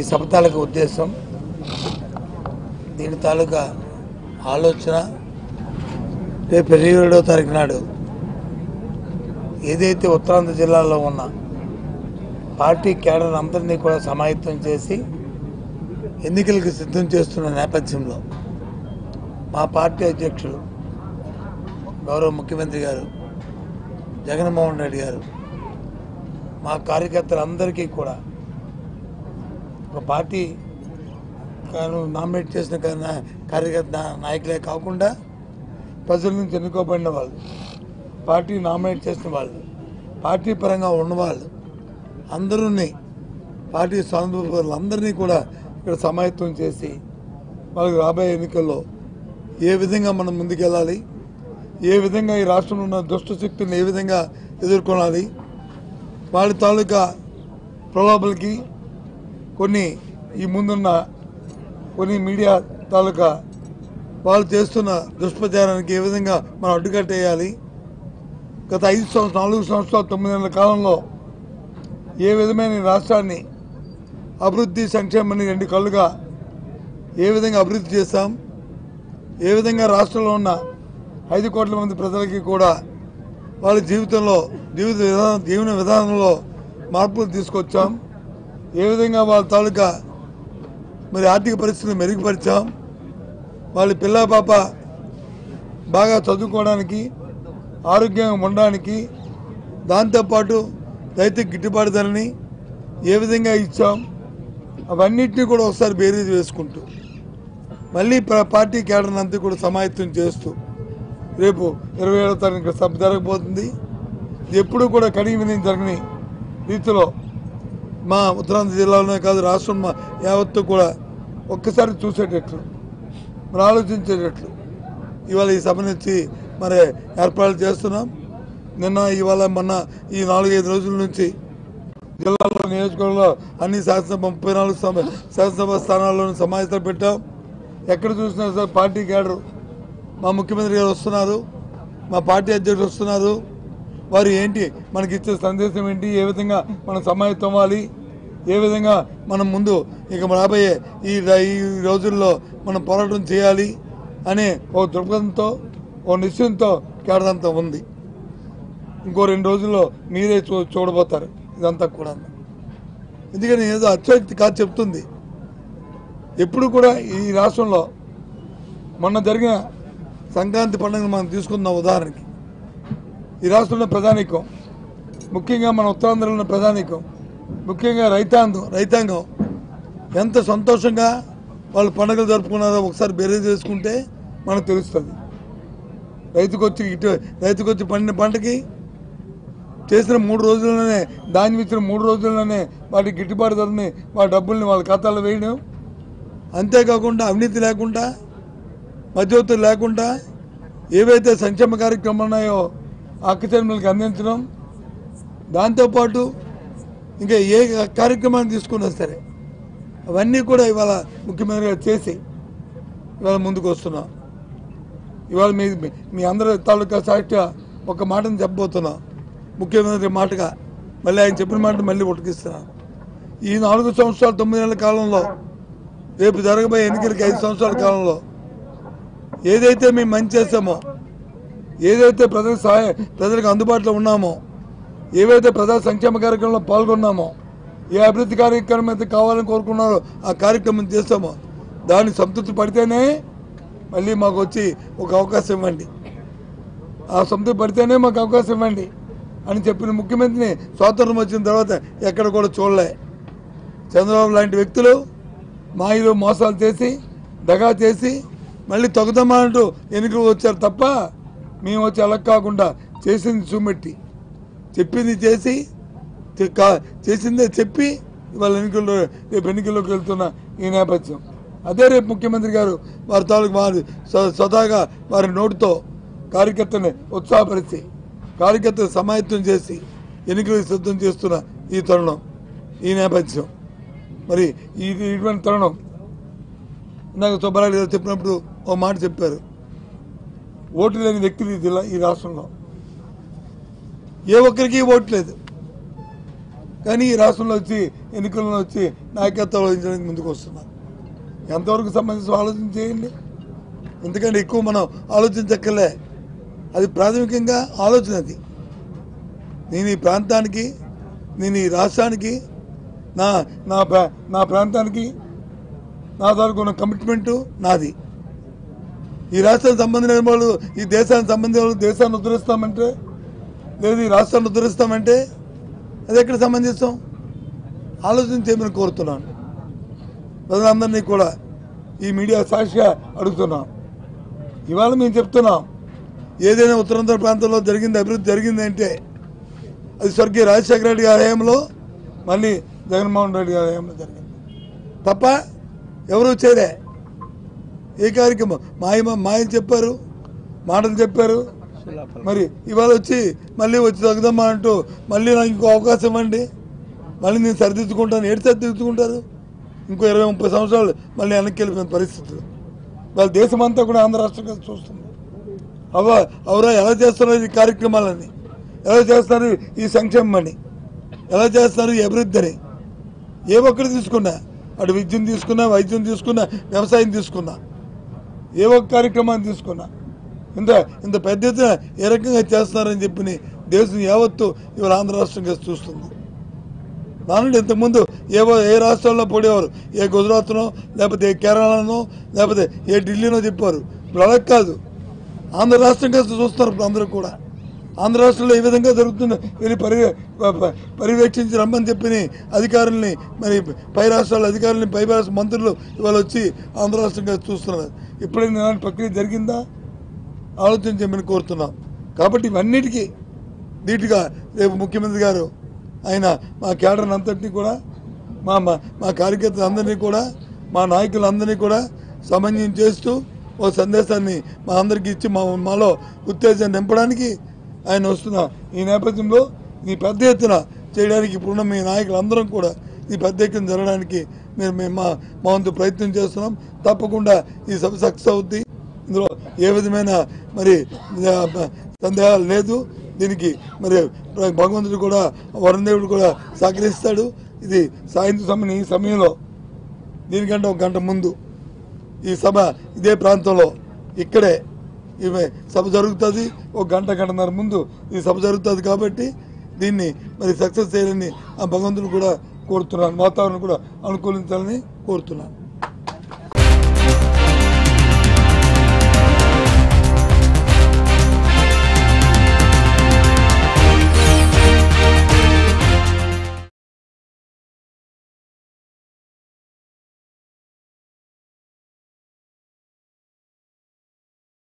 సభ తాలూకా ఉద్దేశం దీని తాలూకా ఆలోచన రేపు ఇరవై ఏడవ తారీఖు నాడు ఏదైతే ఉత్తరాంధ్ర జిల్లాలో ఉన్న పార్టీ కేడర్ అందరినీ కూడా సమాయత్తం చేసి ఎన్నికలకు సిద్ధం చేస్తున్న నేపథ్యంలో మా పార్టీ అధ్యక్షులు గౌరవ ముఖ్యమంత్రి గారు జగన్మోహన్ రెడ్డి గారు మా కార్యకర్తలందరికీ కూడా ఒక పార్టీ కాను నామినేట్ చేసిన కా- కార్యకర్త నా- నాయకులే కాకుండా ప్రజల నుంచి ఎన్నుకోబడిన వాళ్ళు పార్టీ నామినేట్ చేసిన వాళ్ళు పార్టీ పరంగా ఉన్నవాళ్ళు అందరూని పార్టీ సానుభూతులు అందరినీ కూడా ఇక్కడ సమాయత్తం చేసి వాళ్ళకి రాబోయే ఎన్నికల్లో ఏ విధంగా మనం ముందుకెళ్ళాలి ఏ విధంగా ఈ రాష్ట్రంలో ఉన్న దుష్ట శక్తులను ఏ విధంగా ఎదుర్కొనాలి వాళ్ళ తాలూకా ప్రలోభలకి కొన్ని ఈ ముందున్న కొన్ని మీడియా తాలూకా వాళ్ళు చేస్తున్న దుష్ప్రచారానికి ఏ విధంగా మనం అడ్డుకట్టేయాలి గత ఐదు సంవత్సరాలు నాలుగు సంవత్సరాలు తొమ్మిది నెలల కాలంలో ఏ విధమైన ఈ రాష్ట్రాన్ని అభివృద్ధి సంక్షేమాన్ని రెండు కళ్ళుగా ఏ విధంగా అభివృద్ధి చేశాం ఏ విధంగా రాష్ట్రంలో ఉన్న ఐదు కోట్ల మంది ప్రజలకి కూడా వాళ్ళ జీవితంలో జీవిత విధానం జీవన విధానంలో మార్పులు తీసుకొచ్చాం ఏ విధంగా వాళ్ళ తాలూకా మరి ఆర్థిక పరిస్థితిని మెరుగుపరిచాం వాళ్ళ పిల్ల పాప బాగా చదువుకోవడానికి ఆరోగ్యంగా ఉండడానికి దాంతోపాటు రైతుకి గిట్టుబాటు ధరని ఏ విధంగా ఇచ్చాం అవన్నిటినీ కూడా ఒకసారి బేరీజ్ వేసుకుంటూ మళ్ళీ ప్ర- పార్టీ కేడర్ని అంతా కూడా సమాయత్తం చేస్తూ రేపు ఇరవై ఏడవ తారీఖు సభ జరగబోతుంది ఇది ఎప్పుడూ కూడా కడిగి విని జరగని రీతిలో మా ఉత్తరాంధ్ర జిల్లాలోనే కాదు రాష్ట్రం మా యావత్తు కూడా ఒక్కసారి చూసేటట్లు మరి ఆలోచించేటట్లు ఇవాళ ఈ సభ నుంచి మరి ఏర్పాట్లు చేస్తున్నాం నిన్న ఇవాళ మొన్న ఈ నాలుగైదు రోజుల నుంచి జిల్లాలో నియోజకవర్గంలో అన్ని శాసనసభ ముప్పై నాలుగు సమ శాసనసభ స్థానాల్లోనూ సమావేశాలు పెట్టాం ఎక్కడ చూసినా సరే పార్టీ క్యాడర్ మా ముఖ్యమంత్రి గారు వస్తున్నారు మా పార్టీ అధ్యక్షులు వస్తున్నారు వారు ఏంటి మనకి ఇచ్చే సందేశం ఏంటి ఏ విధంగా మనం సమాయత్తం అవ్వాలి ఏ విధంగా మనం ముందు ఇక రాబోయే ఈ ర- ఈ రోజుల్లో మనం పోరాటం చేయాలి అనే ఓ దృక్పథంతో ఓ నిశ్చయంతో కేడదంతా ఉంది ఇంకో రెండు రోజుల్లో మీరే చూ చూడబోతారు ఇదంతా కూడా ఎందుకని ఏదో అత్యోక్తి కాదు చెప్తుంది ఎప్పుడు కూడా ఈ రాష్ట్రంలో మొన్న జరిగిన సంక్రాంతి పండుగను మనం తీసుకుందాం ఉదాహరణకి ఈ రాష్ట్రంలో ప్రధానికం ముఖ్యంగా మన ఉత్తరాంధ్రలో ఉన్న ప్రధానికం ముఖ్యంగా రైతాంగం రైతాంగం ఎంత సంతోషంగా వాళ్ళు పండుగలు జరుపుకున్నారో ఒకసారి బేరీ చేసుకుంటే మనకు తెలుస్తుంది రైతుకు వచ్చి ఇటు రైతుకు వచ్చి పండిన పంటకి చేసిన మూడు రోజుల్లోనే ధాన్యం ఇచ్చిన మూడు రోజుల్లోనే వాటి గిట్టుబాటు ధరని వాళ్ళ డబ్బుల్ని వాళ్ళ ఖాతాలో వేయడం అంతేకాకుండా అవినీతి లేకుండా మధ్యవర్తులు లేకుండా ఏవైతే సంక్షేమ కార్యక్రమాలు ఉన్నాయో అక్కచెరువులకు అందించడం దాంతోపాటు ఇంకా ఏ కార్యక్రమాన్ని తీసుకున్నా సరే అవన్నీ కూడా ఇవాళ ముఖ్యమంత్రి గారు చేసి ఇవాళ ముందుకు వస్తున్నాం ఇవాళ మీ మీ అందరి తాలూకా సాక్షిగా ఒక మాటను చెప్పబోతున్నా ముఖ్యమంత్రి మాటగా మళ్ళీ ఆయన చెప్పిన మాట మళ్ళీ ఉటకిస్తున్నాను ఈ నాలుగు సంవత్సరాలు తొమ్మిది నెలల కాలంలో రేపు జరగబోయే ఎన్నికలకి ఐదు సంవత్సరాల కాలంలో ఏదైతే మేము మంచి చేస్తామో ఏదైతే ప్రజలకు సహాయ ప్రజలకు అందుబాటులో ఉన్నామో ఏవైతే ప్రజా సంక్షేమ కార్యక్రమంలో పాల్గొన్నామో ఏ అభివృద్ధి కార్యక్రమం అయితే కావాలని కోరుకున్నారో ఆ కార్యక్రమం చేస్తామో దాన్ని సంతృప్తి పడితేనే మళ్ళీ మాకు వచ్చి ఒక అవకాశం ఇవ్వండి ఆ సంతృప్తి పడితేనే మాకు అవకాశం ఇవ్వండి అని చెప్పిన ముఖ్యమంత్రిని స్వాతంత్రం వచ్చిన తర్వాత ఎక్కడ కూడా చూడలే చంద్రబాబు లాంటి వ్యక్తులు మాయలు మోసాలు చేసి దగా చేసి మళ్ళీ తొగదమ్మా అంటూ ఎన్నికలు వచ్చారు తప్ప మేము వచ్చి అలా కాకుండా చేసింది చూమెట్టి చెప్పింది చేసి చె- కా- చేసిందే చెప్పి ఇవాళ ఎన్నికల్లో రేపు ఎన్నికల్లోకి వెళ్తున్న ఈ నేపథ్యం అదే రేపు ముఖ్యమంత్రి గారు వారి తాలూకు వారి స్వ- స్వతహాగా వారి నోటితో కార్యకర్తని ఉత్సాహపరిచి కార్యకర్తను సమాయత్తం చేసి ఎన్నికలకు సిద్ధం చేస్తున్న ఈ తరుణం ఈ నేపథ్యం మరి ఈ ఇటువంటి తరుణం ఇందాక సుబ్బారాయుడు గారు చెప్పినప్పుడు ఓ మాట చెప్పారు ఓటు లేని వ్యక్తులు ఈ జిల్లా ఈ రాష్ట్రంలో ఏ ఒక్కరికి ఓటు లేదు కానీ ఈ రాష్ట్రంలో వచ్చి ఎన్నికల్లో వచ్చి నాయకత్వం వహించడానికి ముందుకు వస్తున్నారు ఎంతవరకు సంబంధించి ఆలోచన చేయండి ఎందుకంటే ఎక్కువ మనం ఆలోచించక్కర్లే అది ప్రాథమికంగా ఆలోచన అది నేను ఈ ప్రాంతానికి నేను ఈ రాష్ట్రానికి నా నా ప్రా- నా ప్రాంతానికి నా తాలూకు ఉన్న కమిట్మెంటు నాది ఈ రాష్ట్రానికి సంబంధించిన వాళ్ళు ఈ దేశానికి సంబంధించిన వాళ్ళు దేశాన్ని ఉద్ధరిస్తామంటే లేదు ఈ రాష్ట్రాన్ని ఉద్ధరిస్తామంటే అది ఎక్కడ సమంజసం ఆలోచన చేయమని కోరుతున్నాను ప్రజలందరినీ కూడా ఈ మీడియా సాక్షిగా అడుగుతున్నాం ఇవాళ మేము చెప్తున్నాం ఏదైనా ఉత్తరాంధ్ర ప్రాంతంలో జరిగింది అభివృద్ధి జరిగింది అంటే అది స్వర్గీయ రాజశేఖర రెడ్డి గారి హయాంలో మళ్ళీ జగన్మోహన్ రెడ్డి గారి హయాంలో జరిగింది తప్ప ఎవరు చేయలే ఏ కార్యక్రమం మాయ మాయలు చెప్పారు మాటలు చెప్పారు మరి ఇవాళ వచ్చి మళ్ళీ వచ్చి తగ్గుదమ్మా అంటూ మళ్ళీ నాకు ఇంకో అవకాశం ఇవ్వండి మళ్ళీ నేను సరిదిద్దుకుంటాను ఏడు సరిదిద్దుకుంటారు ఇంకో ఇరవై ముప్పై సంవత్సరాలు మళ్ళీ వెనక్కి వెళ్ళిపోయిన పరిస్థితులు వాళ్ళ దేశమంతా కూడా ఆంధ్ర రాష్ట్రం కలిసి చూస్తుంది అవ అవరా ఎలా చేస్తున్నారు ఈ కార్యక్రమాలని ఎలా చేస్తున్నారు ఈ సంక్షేమం అని ఎలా చేస్తున్నారు ఈ అభివృద్ధి అని ఏ ఒక్కటి తీసుకున్నా అటు విద్యను తీసుకున్నా వైద్యం తీసుకున్నా వ్యవసాయం తీసుకున్నా ఏ ఒక్క కార్యక్రమాన్ని తీసుకున్నా ఇంత ఇంత పెద్ద ఎత్తున ఏ రకంగా చేస్తున్నారని చెప్పి దేశం యావత్తు ఇవాళ ఆంధ్ర రాష్ట్రం కలిసి చూస్తుంది దానిలో ఇంతకుముందు ఏవో ఏ రాష్ట్రాల్లో పోడేవారు ఏ గుజరాత్నో లేకపోతే ఏ కేరళనో లేకపోతే ఏ ఢిల్లీనో చెప్పారు ఇప్పుడు అలా కాదు ఆంధ్ర రాష్ట్రం కలిసి చూస్తున్నారు ఇప్పుడు అందరూ కూడా ఆంధ్ర రాష్ట్రంలో ఏ విధంగా జరుగుతుందో వెళ్ళి పరి ప- పర్యవేక్షించి రమ్మని చెప్పి అధికారుల్ని మరి పై రాష్ట్రాల అధికారుల్ని పై రాష్ట్ర మంత్రులు ఇవాళ వచ్చి ఆంధ్ర రాష్ట్రం కలిసి చూస్తున్నారు ఎప్పుడైనా ఇలాంటి ప్రక్రియ జరిగిందా ఆలోచన చేయమని కోరుతున్నాం కాబట్టి ఇవన్నిటికీ ధీటుగా రేపు ముఖ్యమంత్రి గారు ఆయన మా కేడర్ అంతటినీ కూడా మా మా మా కార్యకర్తలందరినీ కూడా మా నాయకులందరినీ కూడా సమన్వయం చేస్తూ ఓ సందేశాన్ని మా అందరికీ ఇచ్చి మా మాలో ఉత్తేజం నింపడానికి ఆయన వస్తున్న ఈ నేపథ్యంలో ఈ పెద్ద ఎత్తున చేయడానికి ఇప్పుడున్న మీ నాయకులందరం కూడా ఈ పెద్ద ఎత్తున జరగడానికి మేము మేము మా మా వంతు ప్రయత్నం చేస్తున్నాం తప్పకుండా ఈ సభ సక్సెస్ అవుద్ది ఇందులో ఏ విధమైన మరి ఆ, సందేహాలు లేదు దీనికి మరి భగవంతుడు కూడా వరుణదేవుడు కూడా సహకరిస్తాడు ఇది సాయంత్రం సమయం ఈ సమయంలో దీనికంటే ఒక గంట ముందు ఈ సభ ఇదే ప్రాంతంలో ఇక్కడే ఇవి సభ జరుగుతుంది ఒక గంట గంటన్నర ముందు ఈ సభ జరుగుతుంది కాబట్టి దీన్ని మరి సక్సెస్ చేయాలని ఆ భగవంతుడు కూడా కోరుతున్నాను వాతావరణం కూడా అనుకూలించాలని కోరుతున్నాను